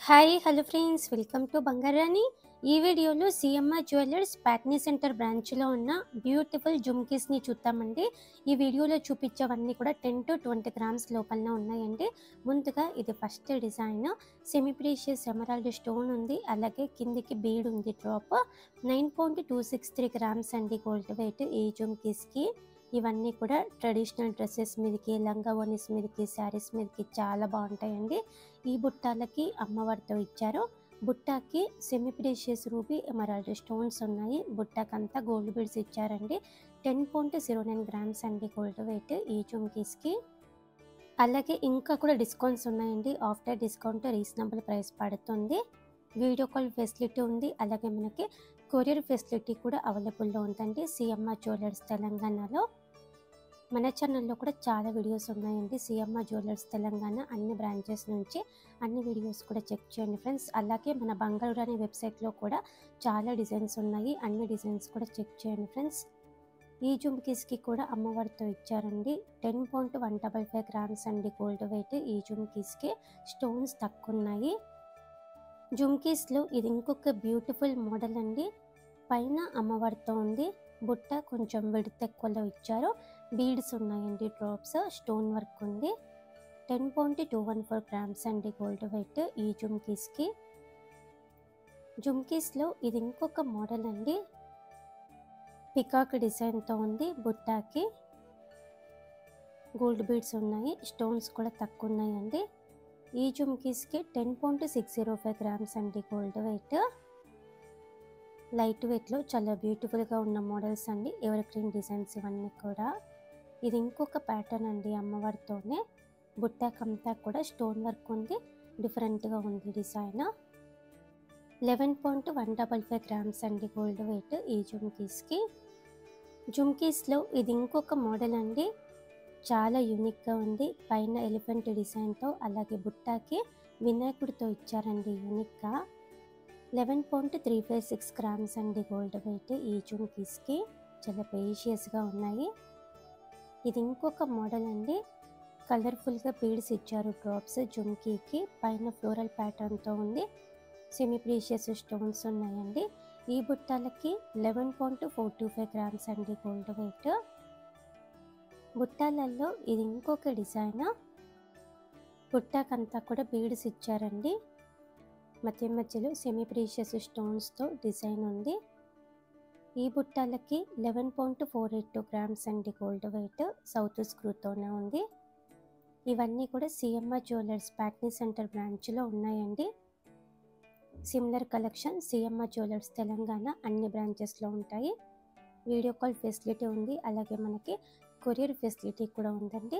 hi hello friends welcome to Bangarani ఈ వీడియోలో CMR Jewellers Patny Centre బ్రాంచ్లో ఉన్న బ్యూటిఫుల్ జుమ్కీస్ని చూద్దామండి ఈ వీడియోలో చూపించేవన్నీ కూడా టెన్ టు ట్వంటీ గ్రామ్స్ లోపలనే ఉన్నాయండి ముందుగా ఇది first design semi precious emerald stone ఉంది అలాగే కిందికి బీడ్ ఉంది drop nine point two six three grams అండి గోల్డ్ వెయిట్ ఈ జుమ్కీస్కి ఇవన్నీ కూడా ట్రెడిషనల్ డ్రెస్సెస్ మీదకి లంగా ఓనీస్ మీదకి శారీస్ మీదకి చాలా బాగుంటాయండి ఈ బుట్టాలకి అమ్మవారితో ఇచ్చారు బుట్టాకి semi precious ruby emerald stones ఉన్నాయి బుట్టాకంతా గోల్డ్ బీడ్స్ ఇచ్చారండి ten point zero nine grams అండి గోల్డ్ వెయిట్ ఈ జుమ్కీస్కి అలాగే ఇంకా కూడా డిస్కౌంట్స్ ఉన్నాయండి ఆఫ్టర్ డిస్కౌంట్ రీజనబుల్ ప్రైస్ పడుతుంది వీడియో కాల్ ఫెసిలిటీ ఉంది అలాగే మనకి కొరియర్ ఫెసిలిటీ కూడా అవైలబుల్లో ఉందండి సిఎంఆర్ జ్యువెలర్స్ తెలంగాణలో మన ఛానల్లో కూడా చాలా వీడియోస్ ఉన్నాయండి సిఎంఆర్ జ్యువెలర్స్ తెలంగాణ అన్ని బ్రాంచెస్ నుంచి అన్ని వీడియోస్ కూడా చెక్ చేయండి ఫ్రెండ్స్ అలాగే మన బంగారు అనే వెబ్సైట్లో కూడా చాలా డిజైన్స్ ఉన్నాయి అన్ని డిజైన్స్ కూడా చెక్ చేయండి ఫ్రెండ్స్ ఈ జుమ్కీస్కి కూడా అమ్మవారితో ఇచ్చారండి ten point one double five grams అండి గోల్డ్ వెయిట్ ఈ జుమ్కీస్కి స్టోన్స్ తక్కువ ఉన్నాయి జుమ్కీస్లో ఇది ఇంకొక బ్యూటిఫుల్ మోడల్ అండి పైన అమ్మవారితో ఉంది బుట్ట కొంచెం విడత ఎక్కువలో ఇచ్చారు బీడ్స్ ఉన్నాయండి డ్రాప్స్ స్టోన్ వర్క్ ఉంది ten point two one four grams అండి గోల్డ్ వెయిట్ ఈ జుమ్కీస్కి జుమ్కీస్లో ఇది ఇంకొక మోడల్ అండి పికాక్ డిజైన్తో ఉంది బుట్టాకి గోల్డ్ బీడ్స్ ఉన్నాయి స్టోన్స్ కూడా తక్కువ ఉన్నాయండి ఈ జుమ్కీస్కి ten point six zero five grams అండి గోల్డ్ వెయిట్ లైట్ వెయిట్లో చాలా బ్యూటిఫుల్గా ఉన్న మోడల్స్ అండి ఎవర్ గ్రీన్ డిజైన్స్ ఇవన్నీ కూడా ఇది ఇంకొక ప్యాటర్న్ అండి అమ్మవారితోనే బుట్టాకంతా కూడా స్టోన్ వర్క్ ఉంది డిఫరెంట్గా ఉంది design eleven point one double five grams అండి గోల్డ్ వెయిట్ ఈ జుమ్కీస్కి జుమ్కీస్లో ఇది ఇంకొక మోడల్ అండి చాలా యూనిక్గా ఉంది పైన ఎలిఫెంట్ డిజైన్తో అలాగే బుట్టాకి వినాయకుడితో ఇచ్చారండి యూనిక్గా eleven point three five six grams అండి గోల్డ్ వెయిట్ ఈ జుమ్కీస్కి చాలా పేషియస్గా ఉన్నాయి ఇది ఇంకొక మోడల్ అండి కలర్ఫుల్గా బీడ్స్ ఇచ్చారు డ్రాప్స్ జుమ్కీకి పైన ఫ్లోరల్ ప్యాటర్న్తో ఉంది సెమీ ప్రీషియస్ స్టోన్స్ ఉన్నాయండి ఈ బుట్టాలకి eleven point four two five grams అండి గోల్డ్ వెయిట్ బుట్టాలలో ఇది ఇంకొక డిజైన్ బుట్టాకంతా కూడా బీడ్స్ ఇచ్చారండి మధ్య మధ్యలో సెమీ ప్రీషియస్ స్టోన్స్తో డిజైన్ ఉంది ఈ బుట్టాలకి eleven point four eight two grams అండి గోల్డ్ వెయిట్ సౌత్ స్క్రూతోనే ఉంది ఇవన్నీ కూడా సిఎంఆర్ జ్యువెలర్స్ ప్యాట్నీ సెంటర్ బ్రాంచ్లో ఉన్నాయండి similar collection CMR Jewellers Telangana అన్ని బ్రాంచెస్లో ఉంటాయి వీడియో కాల్ ఫెసిలిటీ ఉంది అలాగే మనకి కొరియర్ ఫెసిలిటీ కూడా ఉందండి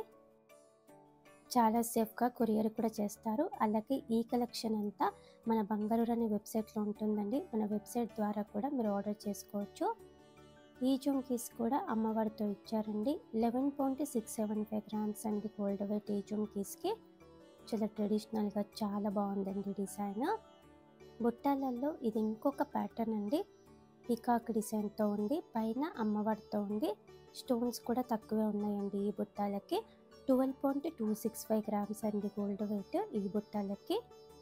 చాలా సేఫ్గా కొరియర్ కూడా చేస్తారు అలాగే ఈ కలెక్షన్ అంతా మన బంగారు అనే వెబ్సైట్లో ఉంటుందండి మన వెబ్సైట్ ద్వారా కూడా మీరు ఆర్డర్ చేసుకోవచ్చు ఈ జుమ్కీస్ కూడా అమ్మవారితో ఇచ్చారండి eleven point six seven five grams అండి గోల్డ్ వెయిట్ ఈ జుమ్కీస్కి చాలా ట్రెడిషనల్గా చాలా బాగుందండి డిజైన్ బుట్టాలలో ఇది ఇంకొక ప్యాటర్న్ అండి పికాక్ డిజైన్తో ఉంది పైన అమ్మవారితో ఉంది స్టోన్స్ కూడా తక్కువే ఉన్నాయండి ఈ బుట్టాలకి twelve point two six five grams అండి గోల్డ్ వెయిట్ ఈ బుట్టాలకి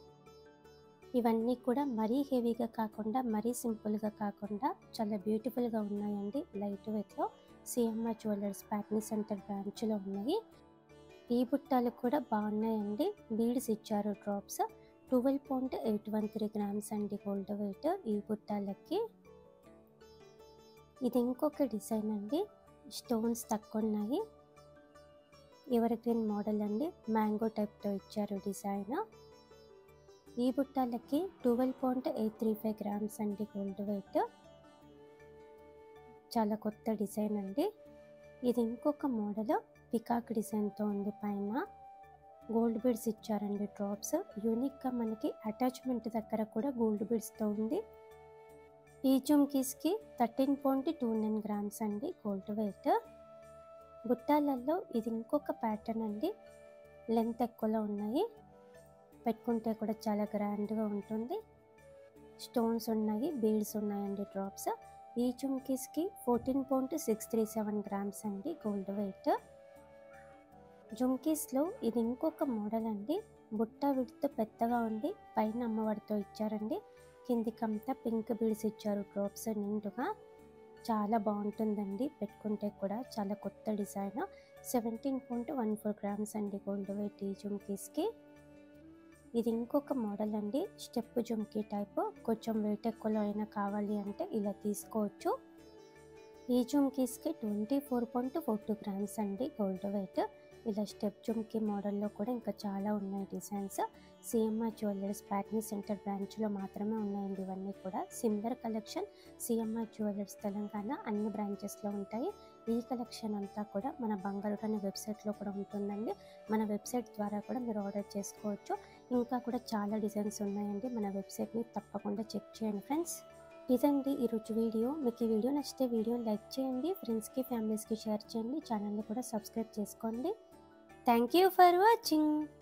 ఇవన్నీ కూడా మరీ హెవీగా కాకుండా మరీ సింపుల్గా కాకుండా చాలా బ్యూటిఫుల్గా ఉన్నాయండి లైట్ వెయిట్లో సిఎంఆర్ జ్యువెలర్స్ ప్యాట్నీ సెంటర్ బ్రాంచ్లో ఉన్నాయి ఈ బుట్టాలు కూడా బాగున్నాయండి బీడ్స్ ఇచ్చారు drops twelve point eight one three grams అండి గోల్డ్ వెయిట్ ఈ బుట్టాలకి ఇది ఇంకొక డిజైన్ అండి స్టోన్స్ తక్కువ ఉన్నాయి ఎవర్ గ్రీన్ మోడల్ అండి మ్యాంగో టైప్తో ఇచ్చారు డిజైన్ ఈ బుట్టాలకి twelve point eight three five grams అండి గోల్డ్ వెయిట్ చాలా కొత్త డిజైన్ అండి ఇది ఇంకొక మోడల్ పికాక్ డిజైన్తో ఉంది పైన గోల్డ్ బీడ్స్ ఇచ్చారండి డ్రాప్స్ యూనిక్గా మనకి అటాచ్మెంట్ దగ్గర కూడా గోల్డ్ బీడ్స్తో ఉంది ఈ జుమ్కీస్కి thirteen point two nine grams అండి గోల్డ్ వెయిట్ బుట్టాలలో ఇది ఇంకొక ప్యాటర్న్ అండి లెంత్ ఎక్కువలో ఉన్నాయి పెట్టుకుంటే కూడా చాలా గ్రాండ్గా ఉంటుంది స్టోన్స్ ఉన్నాయి బీడ్స్ ఉన్నాయండి డ్రాప్స్ ఈ జుమ్కీస్కి fourteen point six three seven grams అండి గోల్డ్ వెయిట్ జుమ్కీస్లో ఇది ఇంకొక మోడల్ అండి బుట్ట విడుతూ పెద్దగా ఉండి పైన అమ్మవారితో ఇచ్చారండి కిందికంతా పింక్ బీడ్స్ ఇచ్చారు డ్రాప్స్ నిండుగా చాలా బాగుంటుందండి పెట్టుకుంటే కూడా చాలా కొత్త design seventeen point one four grams అండి గోల్డ్ వెయిట్ ఈ జుమ్కీస్కి ఇది ఇంకొక మోడల్ అండి స్టెప్ జుమ్కీ టైప్ కొంచెం వెయిట్ ఎక్కువలో అయినా కావాలి అంటే ఇలా తీసుకోవచ్చు ఈ జుమ్కీస్కి twenty four point four two grams అండి గోల్డ్ వెయిట్ ఇలా స్టెప్ జుమ్కీ మోడల్లో కూడా ఇంకా చాలా ఉన్నాయి designs CMR Jewellers Patny Centre బ్రాంచ్లో మాత్రమే ఉన్నాయండి ఇవన్నీ కూడా similar collection CMR Jewellers Telangana అన్ని బ్రాంచెస్లో ఉంటాయి ఈ కలెక్షన్ అంతా కూడా మన బంగారు అనే వెబ్సైట్లో కూడా ఉంటుందండి మన వెబ్సైట్ ద్వారా కూడా మీరు ఆర్డర్ చేసుకోవచ్చు ఇంకా కూడా చాలా డిజైన్స్ ఉన్నాయండి మన వెబ్సైట్ని తప్పకుండా చెక్ చేయండి ఫ్రెండ్స్ ఇదండి ఈరోజు వీడియో మీకు ఈ వీడియో నచ్చితే వీడియోని లైక్ చేయండి ఫ్రెండ్స్కి ఫ్యామిలీస్కి షేర్ చేయండి ఛానల్ని కూడా సబ్స్క్రైబ్ చేసుకోండి థ్యాంక్ యూ ఫర్ వాచింగ్